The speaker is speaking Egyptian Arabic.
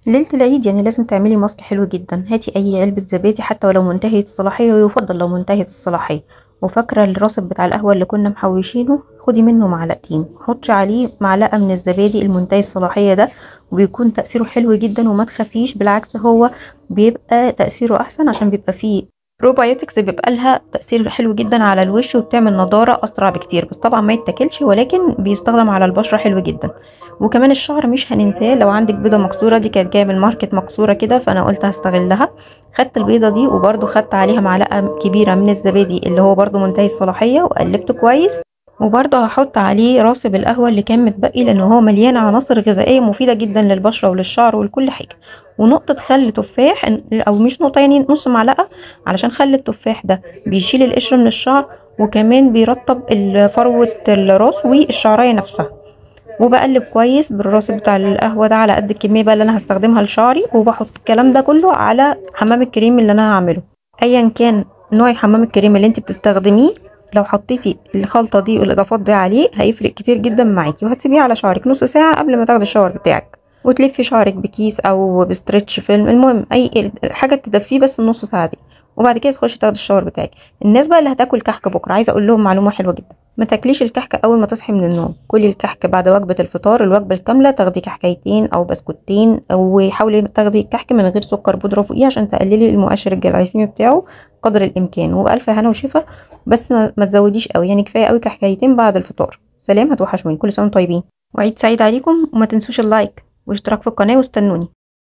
ليلة العيد يعني لازم تعملي ماسك حلو جدا هاتي اي علبة زبادي حتى ولو منتهية الصلاحية ويفضل لو منتهية الصلاحية وفاكرة الراسب بتاع القهوة اللي كنا محوشينه خدي منه معلقتين حطي عليه معلقة من الزبادي المنتهي الصلاحية ده وبيكون تأثيره حلو جدا وما تخافيش بالعكس هو بيبقى تأثيره أحسن عشان بيبقى فيه بروبايوتكس بيبقى لها تأثير حلو جدا على الوش وبتعمل نضارة أسرع بكتير بس طبعا ما يتاكلش ولكن بيستخدم على البشرة حلو جدا وكمان الشعر مش هننساه لو عندك بيضة مكسورة دي كانت جاية من ماركت مكسورة كده فأنا قلت هستغلها خدت البيضة دي وبرده خدت عليها معلقة كبيرة من الزبادي اللي هو برده منتهي الصلاحية وقلبته كويس وبرضه هحط عليه راسب القهوة اللي كان متبقي لأن هو مليان عناصر غذائية مفيدة جدا للبشرة وللشعر ولكل حاجة ونقطة خل تفاح أو مش نقطة يعني نص معلقة علشان خل التفاح ده بيشيل القشر من الشعر وكمان بيرطب فروة الراس والشعرية نفسها وبقلب كويس بالراسب بتاع القهوة ده على قد الكمية بقى اللي أنا هستخدمها لشعري وبحط الكلام ده كله على حمام الكريم اللي أنا هعمله أيا كان نوع حمام الكريم اللي انت بتستخدميه لو حطيتي الخلطه دي والاضافات دي عليه هيفرق كتير جدا معاكي وهتسيبيه على شعرك نص ساعه قبل ما تاخدي الشاور بتاعك وتلفي شعرك بكيس او بستريتش فيلم المهم اي حاجه تدفيه بس النص ساعه دي وبعد كده تخشي تاخدي الشاور بتاعك الناس بقى اللي هتاكل كحك بكره عايزه اقول لهم معلومه حلوه جدا ما تاكليش الكحك اول ما تصحي من النوم كلي الكحك بعد وجبه الفطار الوجبه الكامله تاخدي كحكايتين او بسكوتين وحاولي تاخدي الكحك من غير سكر بودره فوقيه عشان تقللي المؤشر الجلايسيمي بتاعه قدر الامكان وبالف هنا وشفا بس ما تزوديش قوي يعني كفايه قوي كحكايتين بعد الفطار سلام هتوحشوني كل سنه طيبين وعيد سعيد عليكم وما تنسوش اللايك واشتراك في القناه واستنوني